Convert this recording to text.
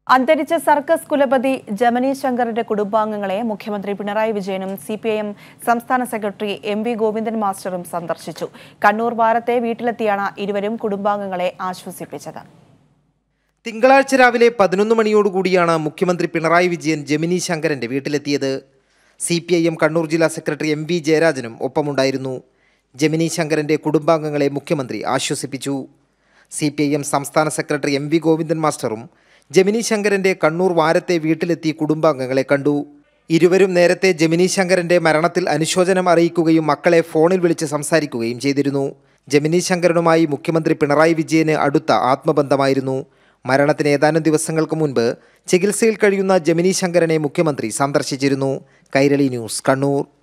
അന്തരിച്ച circus കുലപതി Gemini ശങ്കറിന്റെ കുടുംബാംഗങ്ങളെ മുഖ്യമന്ത്രി പിണറായി വിജയനും സി പി ഐ എം സംസ്ഥാന സെക്രട്ടറി എം വി ഗോവിന്ദൻ മാസ്റ്ററും സന്ദർശിച്ചു കണ്ണൂർ വാരത്തെ വീട്ടിലെത്തിയാണ് ഇരുവരും കുടുംബാംഗങ്ങളെ ആശ്വസിപ്പിച്ചത് തിങ്കളാഴ്ച രാവിലെ പതിനൊന്ന് മണിയോടുകൂടിയാണ് മുഖ്യമന്ത്രി പിണറായി വിജയൻ ജമിനി ശങ്കരന്റെ വീട്ടിലെത്തിയത് C P I M Kannur ജില്ലാ സെക്രട്ടറി എം വി ജയരാജനും ഒപ്പമുണ്ടായിരുന്നു ജമിനി ശങ്കരന്റെ കുടുംബാംഗങ്ങളെ മുഖ്യമന്ത്രി ആശ്വസിപ്പിച്ചു സി പി ഐ എം സംസ്ഥാന സെക്രട്ടറി എം വി ഗോവിന്ദൻ മാസ്റ്ററും ജമിനി ശങ്കരന്റെ കണ്ണൂർ വാരത്തെ വീട്ടിലെത്തി കുടുംബാംഗങ്ങളെ കണ്ടു ഇരുവരും നേരത്തെ ജമിനി ശങ്കരന്റെ മരണത്തിൽ അനുശോചനം അറിയിക്കുകയും മക്കളെ ഫോണിൽ വിളിച്ച് സംസാരിക്കുകയും ചെയ്തിരുന്നു ജമിനി ശങ്കരനുമായി മുഖ്യമന്ത്രി പിണറായി വിജയന് അടുത്ത ആത്മബന്ധമായിരുന്നു മരണത്തിന് ഏതാനും ദിവസങ്ങൾക്ക് മുൻപ് ചികിത്സയിൽ കഴിയുന്ന ജമിനി ശങ്കരനെ മുഖ്യമന്ത്രി സന്ദർശിച്ചിരുന്നു കൈരളി ന്യൂസ് കണ്ണൂർ